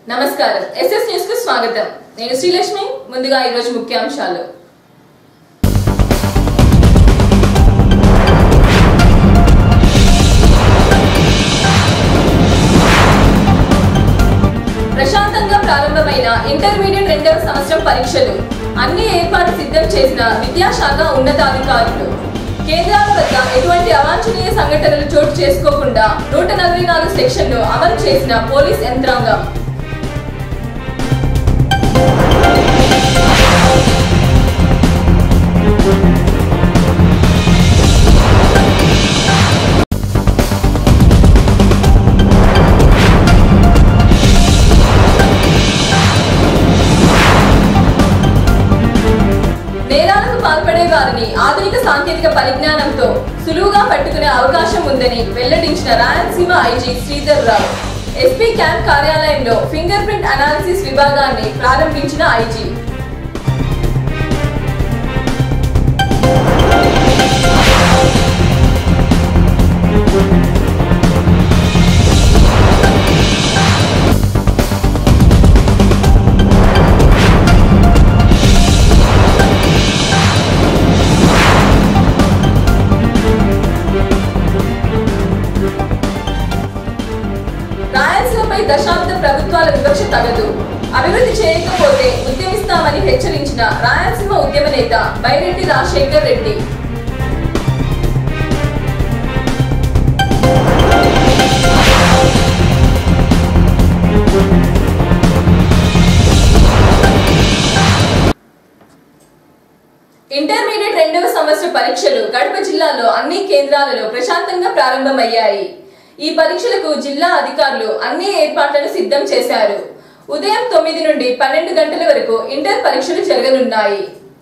నమస్కారం SS news కు స్వాగతం నేను శ్రీలక్ష్మి ముందుగా ఈరోజు ముఖ్యాంశాలు ప్రశాంతంగా ప్రారంభమైన ఇంటర్మీడియట్ రెండవ సంవత్సరం పరీక్షలు అన్ని ఏర్పాట్లు సిద్ధం చేసిన విద్యాశాఖ ఉన్నతాధికారులు కేంద్రాల వద్ద ఎటువంటి అవాంఛనీయ సంఘటనలు చోటు చేసుకోకుండా నూట నలభై నాలుగు సెక్షన్లు అమలు చేసిన పోలీస్ యంత్రాంగం నేరాలకు పాల్పడే వారిని ఆధునిక సాంకేతిక పరిజ్ఞానంతో సులువుగా పట్టుకునే అవకాశం ఉందని వెల్లడించిన Rayalaseema IG Sridhar Rao SP camp కార్యాలయంలో ఫింగర్ ప్రింట్ అనాలిసిస్ విభాగాన్ని ప్రారంభించిన ఐజీ రాయలసీమపై దశాబ్ద ప్రభుత్వాల వివక్ష తగదు అభివృద్ధి చేయకపోతే ఉద్యమిస్తామని హెచ్చరించిన రాయలసీమ ఉద్యమ నేత బైరెడ్డి రాజశేఖర్ రెడ్డి ఇంటర్మీడియట్ రెండవ సంవత్సర పరీక్షలు కడప జిల్లాలో అన్ని కేంద్రాలలో ప్రశాంతంగా ప్రారంభమయ్యాయి ఈ పరీక్షలకు జిల్లా అధికారులు అన్ని ఏర్పాట్లను సిద్ధం చేశారు ఉదయం తొమ్మిది నుండి పన్నెండు గంటల వరకు ఇంటర్ పరీక్షలు జరగనున్నాయి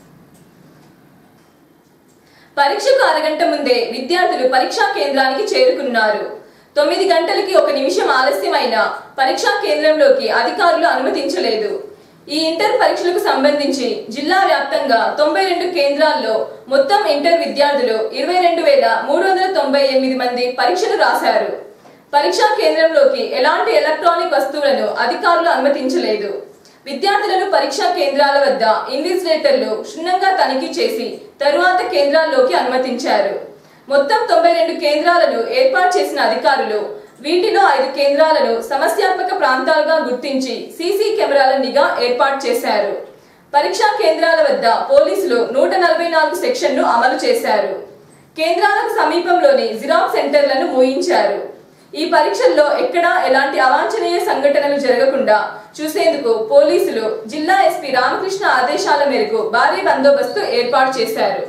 పరీక్షకు అరగంట ముందే విద్యార్థులు పరీక్షా కేంద్రానికి చేరుకున్నారు తొమ్మిది గంటలకి ఒక నిమిషం ఆలస్యమైన పరీక్షా కేంద్రంలోకి అధికారులు అనుమతించలేదు ఈ ఇంటర్ పరీక్షలకు సంబంధించి జిల్లా వ్యాప్తంగా తొంభై రెండు కేంద్రాల్లో మొత్తం ఇంటర్ విద్యార్థులు ఇరవై రెండు వేల మూడు వందల తొంభై ఎనిమిది మంది పరీక్షలు రాశారు పరీక్షా కేంద్రంలోకి ఎలాంటి ఎలక్ట్రానిక్ వస్తువులను అధికారులు అనుమతించలేదు విద్యార్థులను పరీక్షా కేంద్రాల వద్ద ఇన్విజిలేటర్లు క్షుణ్ణంగా తనిఖీ చేసి తరువాత కేంద్రాల్లోకి అనుమతించారు మొత్తం తొంభై రెండు కేంద్రాలను ఏర్పాటు చేసిన అధికారులు వీటిలో ఐదు కేంద్రాలను సమస్యాత్మక ప్రాంతాలుగా గుర్తించి సీసీ కెమెరాల నిఘా ఏర్పాటు చేశారు పరీక్షా కేంద్రాల వద్ద పోలీసులు నూట నలభై నాలుగు సెక్షన్ను అమలు చేశారు కేంద్రాలకు సమీపంలోని జిరాక్స్ సెంటర్లను మూయించారు ఈ పరీక్షల్లో ఎక్కడా ఎలాంటి అవాంఛనీయ సంఘటనలు జరగకుండా చూసేందుకు పోలీసులు జిల్లా ఎస్పీ రామకృష్ణ ఆదేశాల మేరకు భారీ బందోబస్తు ఏర్పాటు చేశారు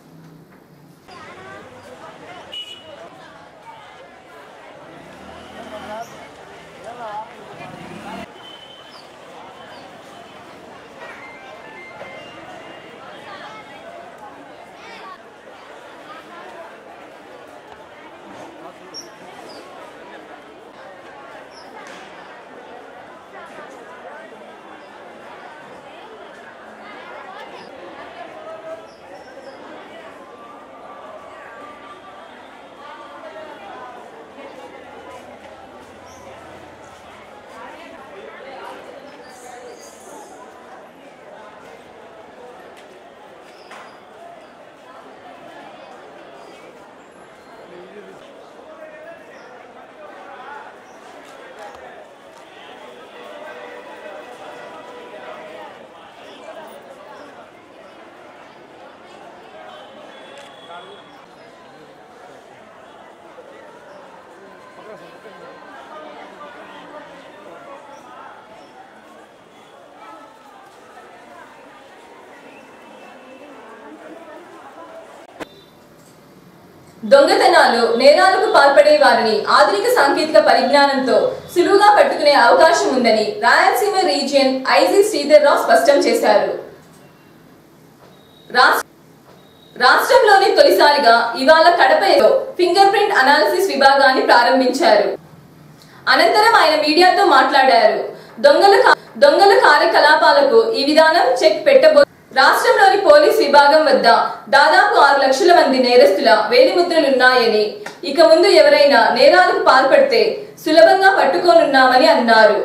దొంగతనాలు నేరాలకు పాల్పడే వారిని ఆధునిక సాంకేతిక పరిజ్ఞానంతో సులువుగా పట్టుకునే అవకాశం ఉందని రాయలసీమ రీజియన్ ఐజీ శ్రీధర్ రావు స్పష్టం చేశారు రాష్ట్ర రాష్ట్రంలోని తొలిసారిగా ఇవాళ కడపలో ఫింగర్ ప్రింట్ అనాలిసిస్ విభాగాన్ని ప్రారంభించారు అనంతరం ఆయన మీడియాతో మాట్లాడారు దొంగల కా- దొంగల కార్యకలాపాలకు ఈ విధానం చెక్ పెట్టబో రాష్ట్రంలోని పోలీస్ విభాగం వద్ద దాదాపు ఆరు లక్షల మంది నేరస్తుల వేలిముద్రలున్నాయని ఇక ముందు ఎవరైనా నేరాలకు పాల్పడితే సులభంగా పట్టుకోనున్నామని అన్నారు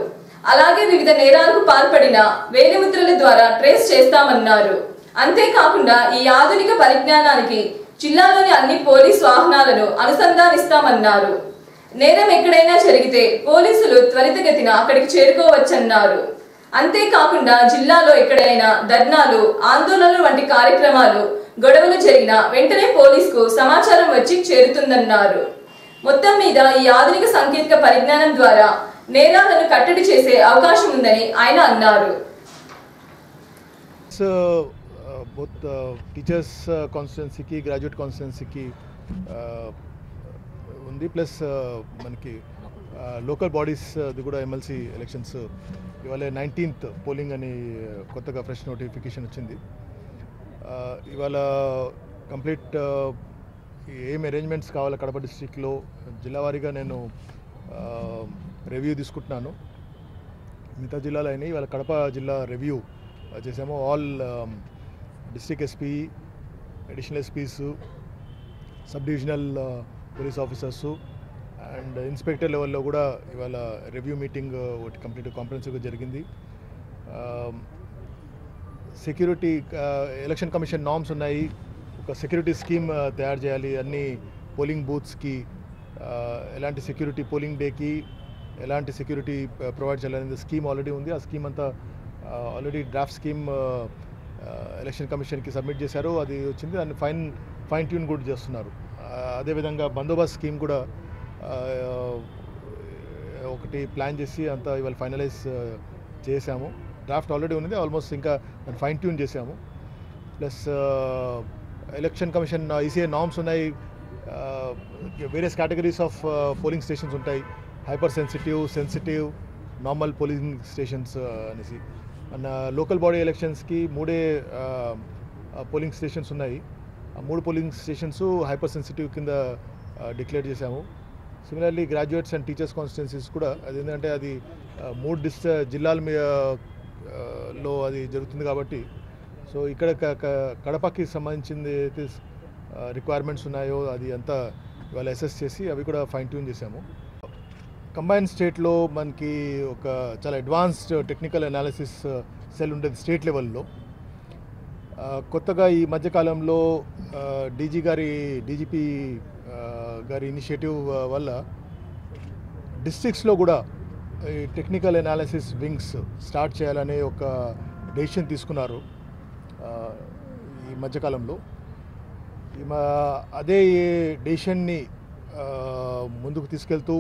అలాగే వివిధ నేరాలకు పాల్పడిన వేలిముద్రల ద్వారా ట్రేస్ చేస్తామన్నారు అంతేకాకుండా ఈ ఆధునిక పరిజ్ఞానానికి జిల్లాలోని అన్ని పోలీస్ వాహనాలను అనుసంధానిస్తామన్నారు నేరం ఎక్కడైనా జరిగితే పోలీసులు త్వరితగతిన అక్కడికి చేరుకోవచ్చన్నారు అంతేకాకుండా జిల్లాలో ఎక్కడైనా ధర్నాలు ఆందోళనలు వంటి కార్యక్రమాలు గొడవలు జరిగినా వెంటనే పోలీసుకు సమాచారం వచ్చి చేరుతుందన్నారు మొత్తం మీద ఈ ఆధునిక సాంకేతిక పరిజ్ఞానం ద్వారా నేరాలను కట్టడి చేసే అవకాశం ఉందని ఆయన అన్నారు సో బోత్ టీచర్స్ కాన్స్టిట్యున్సీకి గ్రాడ్యుయేట్ కాన్స్టిట్యున్సీకి ఉంది ప్లస్ మనకి లోకల్ బాడీస్ది కూడా ఎమ్మెల్సీ ఎలక్షన్స్ ఇవాళ నైన్టీన్త్ పోలింగ్ అని కొత్తగా ఫ్రెష్ నోటిఫికేషన్ వచ్చింది Uh, ఇవాళ కంప్లీట్ ఏం అరేంజ్మెంట్స్ కావాలో కడప డిస్టిక్లో జిల్లా వారీగా నేను రివ్యూ తీసుకుంటున్నాను మిగతా జిల్లాలో అయినాయి ఇవాళ కడప జిల్లా రివ్యూ చేసాము all district SP additional SPs sub divisional police officers and inspector లెవెల్లో కూడా ఇవాళ రివ్యూ మీటింగ్ ఒకటి కంప్లీట్ కాంప్రహెన్సివ్గా జరిగింది Um, security election commission norms ఉన్నాయి ఒక సెక్యూరిటీ స్కీమ్ తయారు చేయాలి అన్ని పోలింగ్ బూత్స్కి ఎలాంటి సెక్యూరిటీ పోలింగ్ డేకి ఎలాంటి సెక్యూరిటీ ప్రొవైడ్ చేయాలనేది స్కీమ్ ఆల్రెడీ ఉంది ఆ స్కీమ్ అంతా ఆల్రెడీ డ్రాఫ్ట్ స్కీమ్ ఎలక్షన్ కమిషన్కి సబ్మిట్ చేశారు అది వచ్చింది దాన్ని ఫైన్ ఫైన్ ట్యూన్ కూడా చేస్తున్నారు ఆ, అదేవిధంగా బందోబస్త్ స్కీమ్ కూడా ఆ, ఒకటి ప్లాన్ చేసి అంతా ఇవాళ ఫైనలైజ్ చేసాము డ్రాఫ్ట్ ఆల్రెడీ ఉంది ఆల్మోస్ట్ ఇంకా దాన్ని ఫైన్ ట్యూన్ చేసాము plus election commission ECI norms ఉన్నాయి various categories of polling stations ఉంటాయి hyper sensitive sensitive normal polling stations అనేసి మన లోకల్ బాడీ ఎలక్షన్స్కి మూడే పోలింగ్ స్టేషన్స్ ఉన్నాయి ఆ మూడు పోలింగ్ స్టేషన్స్ హైపర్ సెన్సిటివ్ కింద డిక్లేర్ చేశాము similarly graduates and teachers constituencies కూడా అది ఏంటంటే అది ఆ, మూడు డిస్ జిల్లాల మీద ఆ, లో అది జరుగుతుంది కాబట్టి సో ఇక్కడ క- క- కడపకి సంబంధించింది అయితే రిక్వైర్మెంట్స్ ఉన్నాయో అది అంతా ఇవాళ అసెస్ చేసి అవి కూడా ఫైన్ ట్యూన్ చేశాము కంబైన్ స్టేట్లో మనకి ఒక చాలా అడ్వాన్స్డ్ టెక్నికల్ అనాలిసిస్ సెల్ ఉండేది స్టేట్ లెవెల్లో ఆ, కొత్తగా ఈ మధ్యకాలంలో డీజీ గారి డీజీపీ గారి ఇనిషియేటివ్ వల్ల డిస్ట్రిక్ట్స్లో కూడా ఈ టెక్నికల్ అనాలిసిస్ వింగ్స్ స్టార్ట్ చేయాలనే ఒక డెసిషన్ తీసుకున్నారు ఆ, ఈ మధ్యకాలంలో ఈ మా అదే డెసిషన్ని ముందుకు తీసుకెళ్తూ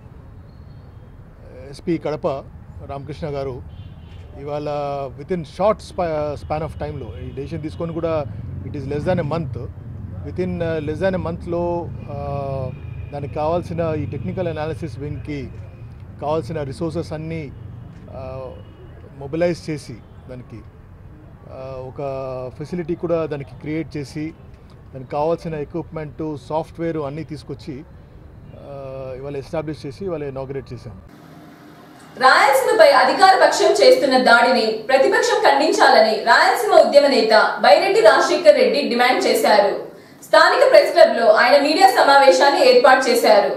ఎస్పీ కడప రామకృష్ణ గారు ఇవాళ within short spa span of టైంలో ఈ డెసిషన్ తీసుకొని కూడా it is less than a month within less than a మంత్లో దానికి కావాల్సిన ఈ టెక్నికల్ అనాలిసిస్ వింగ్కి కావాల్సిన రిసోర్సెస్ అన్నీ మొబిలైజ్ చేసి దానికి ఆ, ఒక ఫెసిలిటీ కూడా దానికి క్రియేట్ చేసి దానికి కావాల్సిన ఎక్విప్మెంట్ సాఫ్ట్వేర్ అన్నీ తీసుకొచ్చి ఆ, ఇవాళ ఎస్టాబ్లిష్ చేసి ఇవాళ ఇనాగ్రేట్ చేశాం రాయలసీమపై అధికార పక్షం చేస్తున్న దాడిని ప్రతిపక్షం ఖండించాలని రాయలసీమ ఉద్యమ నేత బైరెడ్డి రాజశేఖర్ రెడ్డి డిమాండ్ చేశారు స్థానిక ప్రెస్ క్లబ్ లో ఆయన మీడియా సమావేశాన్ని ఏర్పాటు చేశారు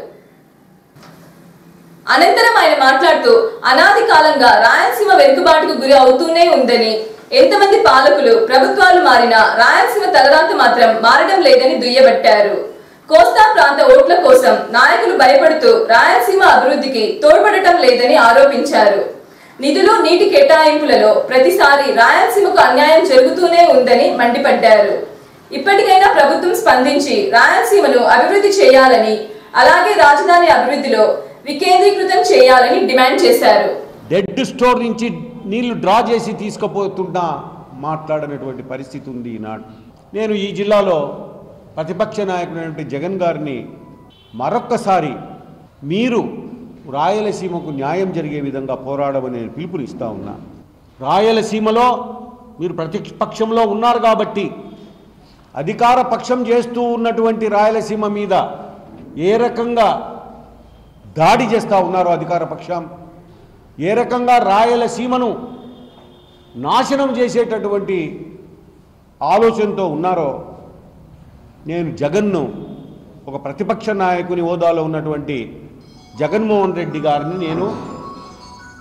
అనంతరం ఆయన మాట్లాడుతూ అనాది కాలంగా రాయలసీమ వెనుకబాటుకు గురి అవుతూనే ఉందని ఎంతమంది పాలకులు ప్రభుత్వాలు మారినా రాయలసీమ తలరాత మాత్రం మారడం లేదని దుయ్యబట్టారు కోస్తా ప్రాంత ఓట్ల కోసం నాయకులు భయపడుతూ రాయలసీమ అభివృద్ధికి తోడ్పడటం లేదని ఆరోపించారు నిధులు నీటి కేటాయింపులలో ప్రతిసారి రాయలసీమకు అన్యాయం జరుగుతూనే ఉందని మండిపడ్డారు ఇప్పటికైనా ప్రభుత్వం స్పందించి రాయలసీమను అభివృద్ధి చేయాలని అలాగే రాజధాని అభివృద్ధిలో వికేంద్రీకృతం చేయాలని డిమాండ్ చేశారు డెడ్ స్టోర్ నుంచి నీళ్లు డ్రా చేసి తీసుకుపోతున్నా మాట్లాడనటువంటి పరిస్థితి ఉంది ఈనాడు నేను ఈ జిల్లాలో ప్రతిపక్ష నాయకుడైనటువంటి జగన్ గారిని మరొక్కసారి మీరు రాయలసీమకు న్యాయం జరిగే విధంగా పోరాడమని నేను పిలుపునిస్తా ఉన్నా రాయలసీమలో మీరు ప్రతిపక్షంలో ఉన్నారు కాబట్టి అధికార పక్షం చేస్తూ ఉన్నటువంటి రాయలసీమ మీద ఏ రకంగా దాడి చేస్తూ ఉన్నారో అధికార పక్షం ఏ రకంగా రాయలసీమను నాశనం చేసేటటువంటి ఆలోచనతో ఉన్నారో నేను జగన్ను ఒక ప్రతిపక్ష నాయకుని హోదాలో ఉన్నటువంటి జగన్మోహన్ రెడ్డి గారిని నేను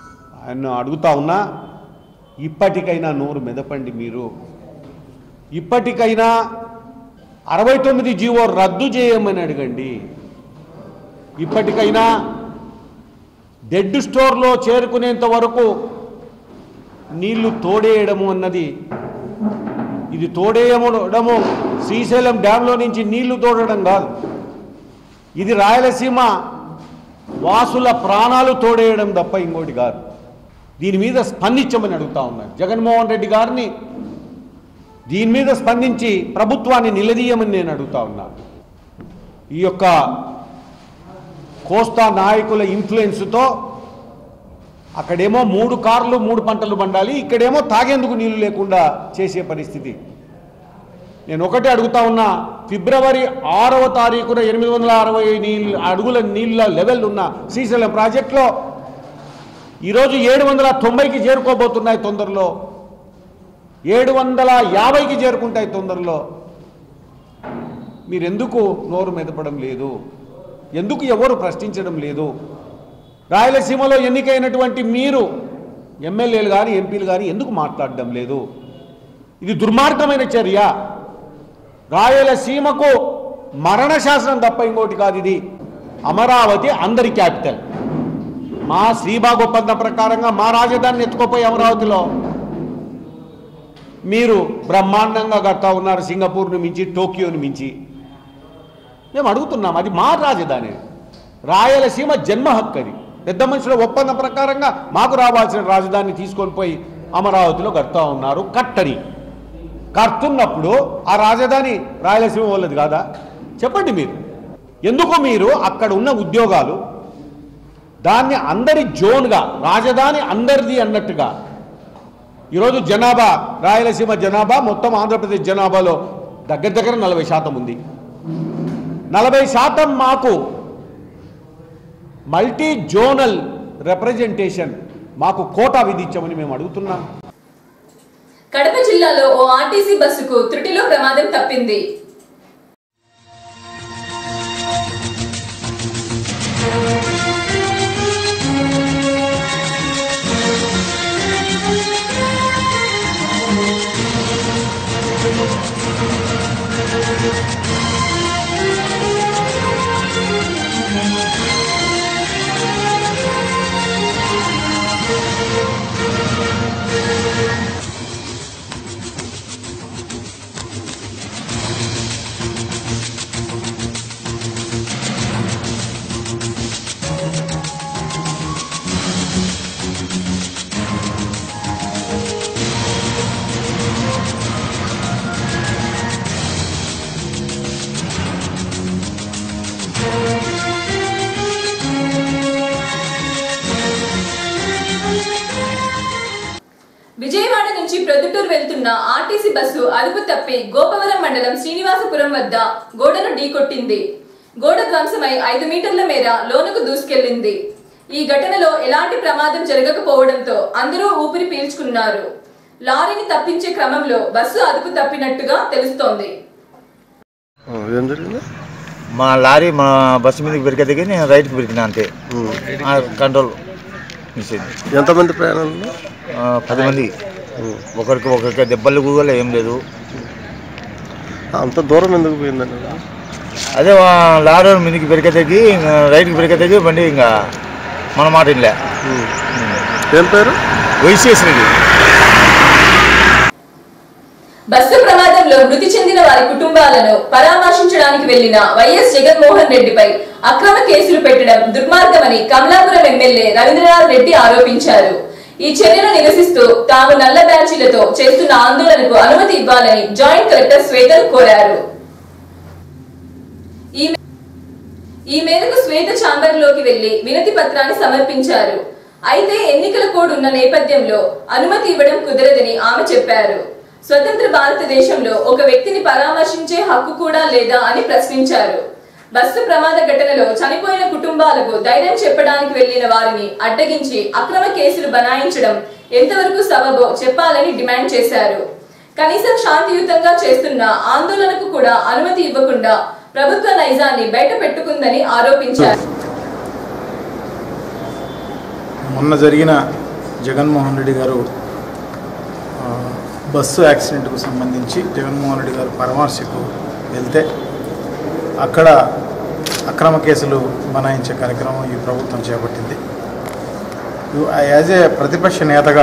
ఆయన అడుగుతా ఉన్నా ఇప్పటికైనా నోరు మెదపండి మీరు ఇప్పటికైనా అరవై తొమ్మిది జీవో రద్దు చేయమని అడగండి ఇప్పటికైనా డెడ్ స్టోర్లో చేరుకునేంత వరకు నీళ్లు తోడేయడము అన్నది ఇది తోడేయడము శ్రీశైలం డ్యాంలో నుంచి నీళ్లు తోడడం కాదు ఇది రాయలసీమ వాసుల ప్రాణాలు తోడేయడం తప్ప ఇంకోటి కాదు దీని మీద స్పందించమని అడుగుతా ఉన్నారు జగన్మోహన్ రెడ్డి గారిని దీని మీద స్పందించి ప్రభుత్వాన్ని నిలదీయమని నేను అడుగుతా ఉన్నాను ఈ యొక్క కోస్తా నాయకుల ఇన్ఫ్లుయెన్స్తో అక్కడేమో మూడు కార్లు మూడు పంటలు పండాలి ఇక్కడేమో తాగేందుకు నీళ్లు లేకుండా చేసే పరిస్థితి నేను ఒకటే అడుగుతా ఉన్నా ఫిబ్రవరి ఆరవ తారీఖున ఎనిమిది వందల అరవై నీళ్ళు అడుగుల నీళ్ళ లెవెల్ ఉన్న శ్రీశైలం ప్రాజెక్టులో ఈరోజు ఏడు వందల తొంభైకి చేరుకోబోతున్నాయి తొందరలో ఏడు వందల యాభైకి చేరుకుంటాయి తొందరలో మీరెందుకు నోరు మెదపడం లేదు ఎందుకు ఎవరు ప్రశ్నించడం లేదు రాయలసీమలో ఎన్నికైనటువంటి మీరు ఎమ్మెల్యేలు కానీ ఎంపీలు కానీ ఎందుకు మాట్లాడడం లేదు ఇది దుర్మార్గమైన చర్య రాయలసీమకు మరణ శాసనం తప్ప ఇంకోటి కాదు ఇది అమరావతి అందరి క్యాపిటల్ మా శ్రీబాగ్ ఒప్పందం ప్రకారంగా మా రాజధానిని ఎత్తుకోపోయి అమరావతిలో మీరు బ్రహ్మాండంగా కడతా ఉన్నారు సింగపూర్ను మించి టోక్యోని మించి మేము అడుగుతున్నాం అది మా రాజధాని రాయలసీమ జన్మ హక్కు అది పెద్ద మనుషుల ఒప్పందం ప్రకారంగా మాకు రావాల్సిన రాజధాని తీసుకొని పోయి అమరావతిలో కడతా ఉన్నారు కట్టని కడుతున్నప్పుడు ఆ రాజధాని రాయలసీమ వాళ్ళది కాదా చెప్పండి మీరు ఎందుకు మీరు అక్కడ ఉన్న ఉద్యోగాలు దాన్ని అందరి జోన్గా రాజధాని అందరిది అన్నట్టుగా ఈరోజు జనాభా రాయలసీమ జనాభా మొత్తం ఆంధ్రప్రదేశ్ జనాభాలో దగ్గర దగ్గర నలభై శాతం ఉంది నలభై శాతం మాకు మల్టీ జోనల్ రిప్రజెంటేషన్ మాకు కోటా విధించమని మేము అడుగుతున్నాం కడప జిల్లాలో ఓ ఆర్టీసీ బస్సుకు త్రుటిలో ప్రమాదం తప్పింది విజయవాడ నుంచి ప్రొద్దుటూరు వెళ్తున్న ఆర్టీసీ బస్సు అదుపు తప్పి గోపవరం మండలం శ్రీనివాసపురం వద్ద గోడను ఢీకొట్టింది గోడ ధ్వంసమై ఐదు మీటర్ల మేర లోనుకు దూసుకెళ్లింది ఈ ఘటనలో ఎలాంటి ప్రమాదం జరగకపోవడంతో అందరూ ఊపిరి పీల్చుకున్నారు లారీని తప్పించే క్రమంలో బస్సు అదుపు తప్పినట్టుగా తెలుస్తోంది ఆ, ఏం జరిగింది మా లారీ మా బస్సు మీదకి పెరిగేదికి నేను రైట్కి పెరిగినా అంతే ఆ కంట్రోల్ మిస్ అయింది ఎంతమంది ప్రయాణాలు ఆ, పది మంది ఒకరికి ఒకరికి దెబ్బలు కూడా ఏం లేదు అంత దూరం ఎందుకు పోయిందండి అదే ఆ లారీ మీదకి పెరిగేదికి ఇంకా రైట్కి పెరిగేదికి బండి ఇంకా మన మాట ఇల్లే ఏం పేరు వైసీఎస్ రెడ్డి బస్సు ప్రమాదంలో మృతి చెందిన వారి కుటుంబాలను పరామర్శించడానికి వెళ్లిన వైఎస్ జగన్మోహన్ రెడ్డిపై అక్రమ కేసులు పెట్టడం దుర్మార్గమని కమలాపురం ఎమ్మెల్యే రవీంద్రనాథ్ రెడ్డి ఆరోపించారు ఈ చర్యను నిరసిస్తూ తాము నల్ల బ్యాచీలతో చేస్తున్న ఆందోళనకు అనుమతి ఇవ్వాలని జాయింట్ కలెక్టర్ శ్వేతను కోరారు ఈ మే- ఈ మేరకు శ్వేత ఛాంబర్ లోకి వెళ్లి వినతి పత్రాన్ని సమర్పించారు అయితే ఎన్నికల కోడ్ ఉన్న నేపథ్యంలో అనుమతి ఇవ్వడం కుదరదని ఆమె చెప్పారు స్వతంత్ర భారతదేశంలో ఒక వ్యక్తిని పరామర్శించే హక్కు కూడా లేదా అని ప్రశ్నించారు బస్సు ప్రమాద ఘటనలో చనిపోయిన కుటుంబాలకు ధైర్యం చెప్పడానికి వెళ్లిన వారిని అడ్డగించి అక్రమ కేసులు బనాయించడం ఎంతవరకు సబబో చెప్పాలని డిమాండ్ చేశారు కనీసం శాంతియుతంగా చేస్తున్న ఆందోళనకు కూడా అనుమతి ఇవ్వకుండా ప్రభుత్వ నైజాన్ని బయట పెట్టుకుందని ఆరోపించారు మొన్న జరిగిన జగన్మోహన్ రెడ్డి గారు ఆ, బస్సు యాక్సిడెంట్కు సంబంధించి జగన్మోహన్ రెడ్డి గారు పరామర్శకు వెళ్తే అక్కడ అక్రమ కేసులు బనాయించే కార్యక్రమం ఈ ప్రభుత్వం చేపట్టింది యాజ్ ఏ ప్రతిపక్ష నేతగా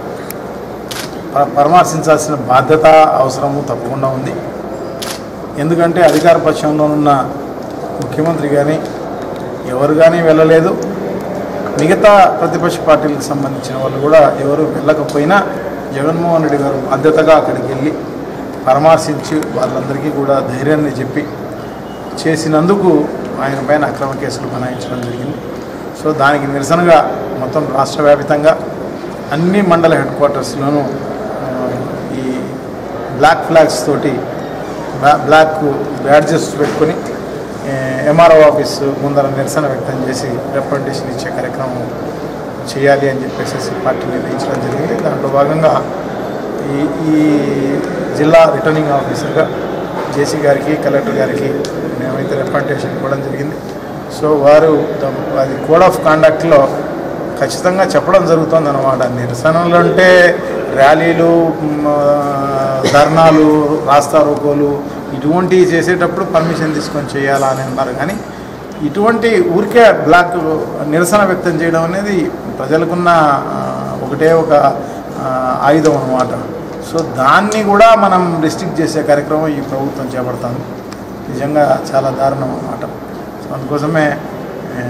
ప- పరామర్శించాల్సిన బాధ్యత అవసరము తప్పకుండా ఉంది ఎందుకంటే అధికార పక్షంలో ఉన్న ముఖ్యమంత్రి కానీ ఎవరు కానీ వెళ్ళలేదు మిగతా ప్రతిపక్ష పార్టీలకు సంబంధించిన వాళ్ళు కూడా ఎవరు వెళ్ళకపోయినా జగన్మోహన్ రెడ్డి గారు బాధ్యతగా అక్కడికి వెళ్ళి పరామర్శించి వాళ్ళందరికీ కూడా ధైర్యాన్ని చెప్పి చేసినందుకు ఆయన పైన అక్రమ కేసులు బనాయించడం జరిగింది సో దానికి నిరసనగా మొత్తం రాష్ట్ర వ్యాపితంగా అన్ని మండల హెడ్ క్వార్టర్స్లోనూ ఆ, ఈ బ్లాక్ ఫ్లాగ్స్ తోటి బ్లా- బ్లాక్ బ్యాడ్జెస్ పెట్టుకొని ఎంఆర్ఓ ఆఫీస్ ముందర నిరసన వ్యక్తం చేసి రిప్రజెంటేషన్ ఇచ్చే కార్యక్రమం చేయాలి అని చెప్పేసి పార్టీ నిర్ణయించడం జరిగింది దాంట్లో భాగంగా ఈ ఈ జిల్లా రిటర్నింగ్ ఆఫీసర్గా జేసీ గారికి కలెక్టర్ గారికి మేమైతే రిప్రజెంటేషన్ ఇవ్వడం జరిగింది సో వారు ద- అది కోడ్ ఆఫ్ కాండక్ట్లో ఖచ్చితంగా చెప్పడం జరుగుతుంది అనమాట నిరసనలు అంటే ర్యాలీలు మ్, ధర్నాలు రాస్తా రోకోలు ఇటువంటివి చేసేటప్పుడు పర్మిషన్ తీసుకొని చేయాలా అని అన్నారు కానీ ఇటువంటి ఊరికే బ్లాక్ నిరసన వ్యక్తం చేయడం అనేది ప్రజలకున్న ఆ, ఒకటే ఒక ఆ, ఆయుధం అనమాట సో దాన్ని కూడా మనం రిస్ట్రిక్ట్ చేసే కార్యక్రమం ఈ ప్రభుత్వం చేపడుతుంది నిజంగా చాలా దారుణం అనమాట సో అందుకోసమే ఆ,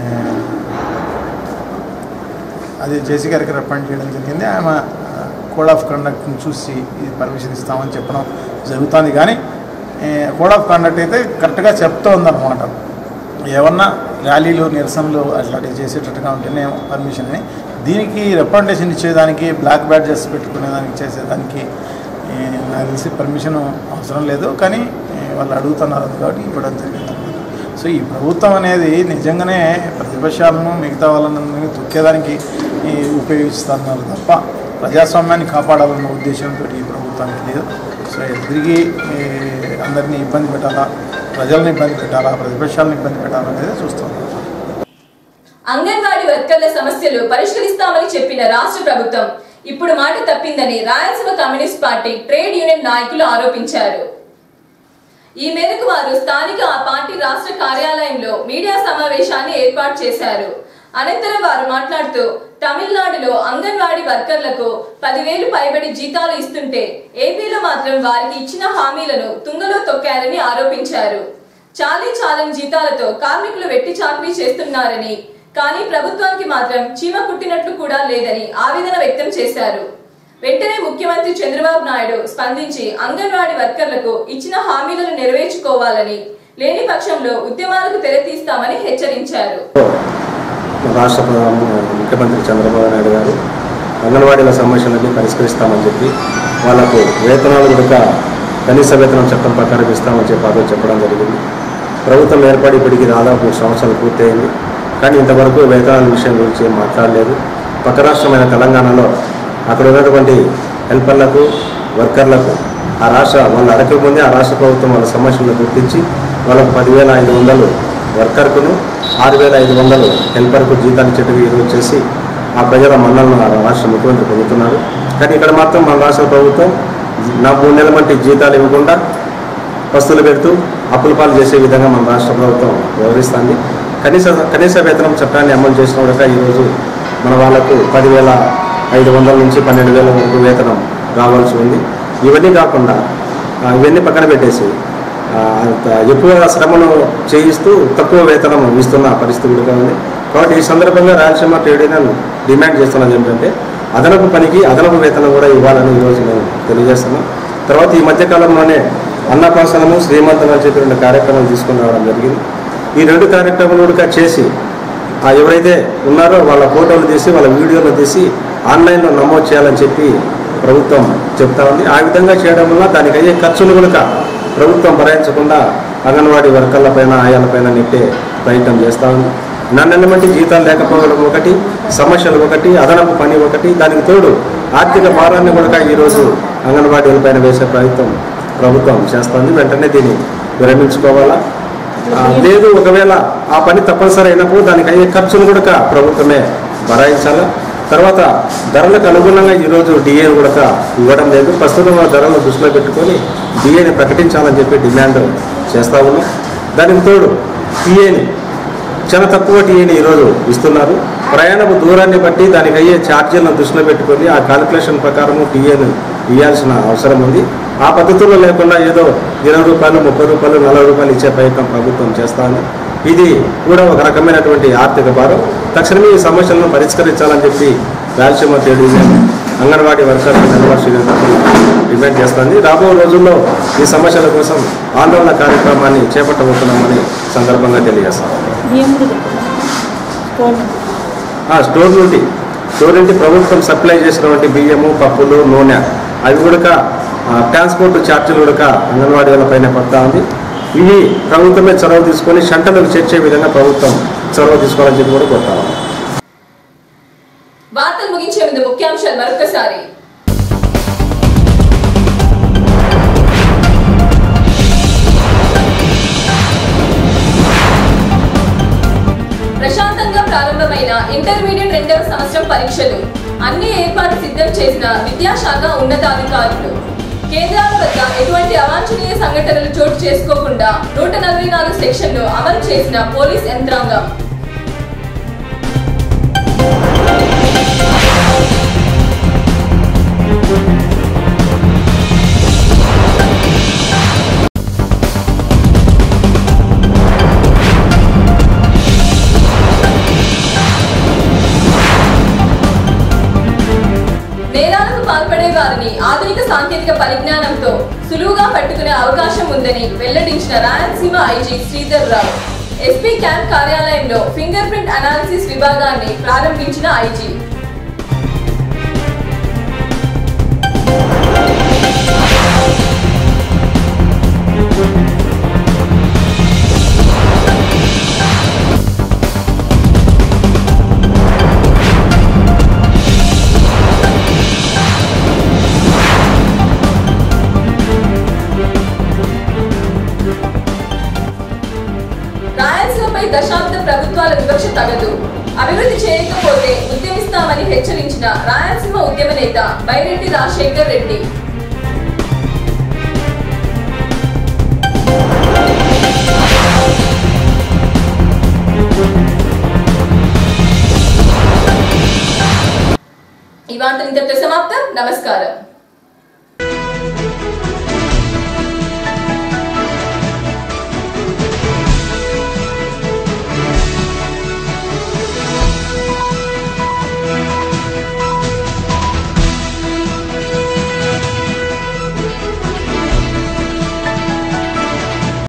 అది జేసీ గారికి రిప్రజెంట్ చేయడం జరిగింది ఆమె కోడ్ ఆఫ్ కండక్ట్ని చూసి ఇది పర్మిషన్ ఇస్తామని చెప్పడం జరుగుతుంది కానీ కోడ్ ఆఫ్ కండక్ట్ అయితే కరెక్ట్గా చెప్తూ ఉందన్నమాట ఏమన్నా ర్యాలీలు నిరసనలు అట్లాంటివి చేసేటట్టుగా ఉంటేనే పర్మిషన్ అని దీనికి రిప్రజెంటేషన్ ఇచ్చేదానికి బ్లాక్ బ్యాడ్జెస్ పెట్టుకునేదానికి చేసేదానికి ఏ, నాకు తెలిసి పర్మిషన్ అవసరం లేదు కానీ ఏ, వాళ్ళు అడుగుతున్నారు కాబట్టి ఇవ్వడం జరిగింది అన్నమాట సో ఈ ప్రభుత్వం అనేది నిజంగానే ప్రతిపక్షాలను మిగతా వాళ్ళని తొక్కేదానికి ఈ, ఉపయోగిస్తున్నారు తప్ప ప్రజాస్వామ్యాన్ని కాపాడాలన్న ఉద్దేశంతో ఈ ప్రభుత్వానికి లేదు సో తిరిగి ఈ, అందరినీ ఇబ్బంది పెట్టాలా ప్రజల్ని ఇబ్బంది పెట్టాలా ప్రతిపక్షాలను ఇబ్బంది పెట్టాలా అనేది చూస్తున్నాం అంగన్వాడీ వర్కర్ల సమస్యలు పరిష్కరిస్తామని చెప్పిన రాష్ట్ర ప్రభుత్వం ఇప్పుడు మాట తప్పిందని Rayalaseema communist party trade union నాయకులు ఆరోపించారు ఈ మేరకు వారు స్థానిక ఆ పార్టీ రాష్ట్ర కార్యాలయంలో మీడియా సమావేశాన్ని ఏర్పాటు చేశారు అనంతరం వారు మాట్లాడుతూ తమిళనాడులో అంగన్వాడీ వర్కర్లకు పదివేలు పైబడి జీతాలు ఇస్తుంటే ఏపీలో మాత్రం వారికి ఇచ్చిన హామీలను తుంగలో తొక్కారని ఆరోపించారు చాలీ చాలని జీతాలతో కార్మికులు వెట్టి చాకరీ చేస్తున్నారని కానీ ప్రభుత్వానికి మాత్రం చీమ కుట్టినట్లు కూడా లేదని ఆవేదన వ్యక్తం చేశారు వెంటనే ముఖ్యమంత్రి చంద్రబాబు నాయుడు స్పందించి అంగన్వాడీ వర్కర్లకు ఇచ్చిన హామీలను నెరవేర్చుకోవాలని లేని పక్షంలో ఉద్యమాలకు తెరతీస్తామని హెచ్చరించారు రాష్ట్ర ప్రధాన ముఖ్యమంత్రి చంద్రబాబు నాయుడు గారు అంగన్వాడీల సమస్యలన్నీ పరిష్కరిస్తామని చెప్పి వాళ్లకు వేతనాలు కూడా కనీస వేతనం చట్టం ప్రకారం ఇస్తామని చెప్పి అదో చెప్పడం జరిగింది ప్రభుత్వం ఏర్పడి ఇప్పటికి దాదాపు మూడు సంవత్సరాలు పూర్తయింది కానీ ఇంతవరకు వేతనాల విషయం గురించి ఏం మాట్లాడలేదు పక్క రాష్ట్రమైన తెలంగాణలో అక్కడ ఉన్నటువంటి హెల్పర్లకు వర్కర్లకు ఆ రాష్ట్ర వాళ్ళు అడగకముందే ఆ రాష్ట్ర ప్రభుత్వం వాళ్ళ సమస్యలను గుర్తించి వాళ్ళకు పదివేల ఐదు వందలు వర్కర్కును ఆరు వేల ఐదు వందలు హెల్పర్కు జీతాలు ఇచ్చేట్టుగా ఈరోజు చేసి ఆ ప్రజల మన్నలను ఆ రాష్ట్ర ముఖ్యమంత్రి పొందుతున్నారు కానీ ఇక్కడ మాత్రం మన రాష్ట్ర ప్రభుత్వం నా మూడు నెలల వంటి జీతాలు ఇవ్వకుండా వస్తువులు పెడుతూ అప్పుల పాలు చేసే విధంగా మన రాష్ట్ర ప్రభుత్వం వ్యవహరిస్తుంది కనీస కనీస వేతనం చట్టాన్ని అమలు చేసిన కూడా ఈరోజు మన వాళ్ళకు పదివేల ఐదు వందల నుంచి పన్నెండు వేల వరకు వేతనం రావాల్సి ఉంది ఇవన్నీ కాకుండా ఆ, ఇవన్నీ పక్కన పెట్టేసి ఆ, అంత ఎక్కువ శ్రమను చేయిస్తూ తక్కువ వేతనం ఇస్తున్న పరిస్థితి కూడా ఉంది కాబట్టి ఈ సందర్భంగా రాయలసీమ ట్రేడ్ యూనియన్ డిమాండ్ చేస్తున్నది ఏంటంటే అదనపు పనికి అదనపు వేతనం కూడా ఇవ్వాలని ఈరోజు మేము తెలియజేస్తున్నాం తర్వాత ఈ మధ్యకాలంలోనే అన్నప్రాసనము శ్రీమంతం అని చెప్పి రెండు కార్యక్రమాలు తీసుకుని రావడం జరిగింది ఈ రెండు కార్యక్రమాలు కూడా చేసి ఆ ఎవరైతే ఉన్నారో వాళ్ళ ఫోటోలు తీసి వాళ్ళ వీడియోలు తీసి ఆన్లైన్లో నమోదు చేయాలని చెప్పి ప్రభుత్వం చెప్తా ఉంది ఆ విధంగా చేయడం వల్ల దానికి అయ్యే ఖర్చులు కనుక ప్రభుత్వం భరాయించకుండా అంగన్వాడీ వర్కర్లపైన ఆయాలపైన నెట్టే ప్రయత్నం చేస్తూ ఉంది నన్నెన్నమంటి జీతాలు లేకపోవడం ఒకటి సమస్యలు ఒకటి అదనపు పని ఒకటి దానికి తోడు ఆర్థిక భారాన్ని కూడా ఈరోజు అంగన్వాడీలపైన వేసే ప్రయత్నం ప్రభుత్వం చేస్తుంది వెంటనే దీన్ని విరమించుకోవాలా ఆ, లేదు ఒకవేళ ఆ పని తప్పనిసరి అయినప్పుడు దానికి అయ్యే ఖర్చులు కూడా ప్రభుత్వమే భరాయించాలా తర్వాత ధరలకు అనుగుణంగా ఈరోజు డిఏని కూడా ఇవ్వడం లేదు ప్రస్తుతం ఆ ధరలను దృష్టిలో పెట్టుకొని డిఏని ప్రకటించాలని చెప్పి డిమాండ్ చేస్తా ఉన్నాం దానికి తోడు టీఏని చాలా తక్కువ టీఏని ఈరోజు ఇస్తున్నారు ప్రయాణపు దూరాన్ని బట్టి దానికి అయ్యే ఛార్జీలను దృష్టిలో పెట్టుకొని ఆ కాలిక్యులేషన్ ప్రకారము టీఏను ఇవ్వాల్సిన అవసరం ఉంది ఆ పద్ధతుల్లో లేకుండా ఏదో ఇరవై రూపాయలు ముప్పై రూపాయలు నలభై రూపాయలు ఇచ్చే ప్రయత్నం ప్రభుత్వం చేస్తా ఉంది ఇది కూడా ఒక రకమైనటువంటి ఆర్థిక భారం తక్షణమే ఈ సమస్యలను పరిష్కరించాలని చెప్పి Rayalaseema trade union anganwadi workers university demand చేస్తుంది రాబో రోజుల్లో ఈ సమస్యల కోసం ఆందోళన కార్యక్రమాన్ని చేపట్టబోతున్నామని సందర్భంగా తెలియజేస్తాం ఆ, స్టోర్ నుండి స్టోర్ నుండి ప్రభుత్వం సప్లై చేసినటువంటి బియ్యము పప్పులు నూనె అవి కూడా ట్రాన్స్పోర్ట్ ఛార్జీలు కూడా అంగన్వాడీ వాళ్ళ పైన పడతా ఉంది ఇవి ప్రభుత్వమే చొరవ తీసుకొని షంటలకు చేర్చే విధంగా ప్రభుత్వం చొరవ తీసుకోవాలని చెప్పి కూడా కోరుతా ఉన్నాం వార్తలు ముగించే ముందు ముఖ్యాంశాలు మరొకసారి ప్రశాంతంగా ప్రారంభమైన ఇంటర్మీడియట్ రెండవ సంవత్సరం పరీక్షలు అన్ని ఏర్పాట్లు సిద్ధం చేసిన విద్యాశాఖ ఉన్నతాధికారులు కేంద్రాల వద్ద ఎటువంటి అవాంఛనీయ సంఘటనలు చోటు చేసుకోకుండా నూట నలభై నాలుగు సెక్షన్లు అమలు చేసిన పోలీస్ యంత్రాంగం నేరాలకు పాల్పడే వారిని ఆధునిక సాంకేతిక పరిజ్ఞానంతో సులువుగా పట్టుకునే అవకాశం ఉందని వెల్లడించిన Rayalaseema IG Sridhar Rao SP camp కార్యాలయంలో ఫింగర్ ప్రింట్ అనాలిసిస్ విభాగాన్ని ప్రారంభించిన ఐజీ రాయలసీమపై దశాబ్ద ప్రభుత్వాల వివక్ష తగదు అభివృద్ధి చేయకపోతే ఉద్యమిస్తామని హెచ్చరించిన రాయలసీమ ఉద్యమ నేత బైరెడ్డి రాజశేఖర్ రెడ్డి ఈ వార్తలు ఇంతటితో సమాప్తం నమస్కారం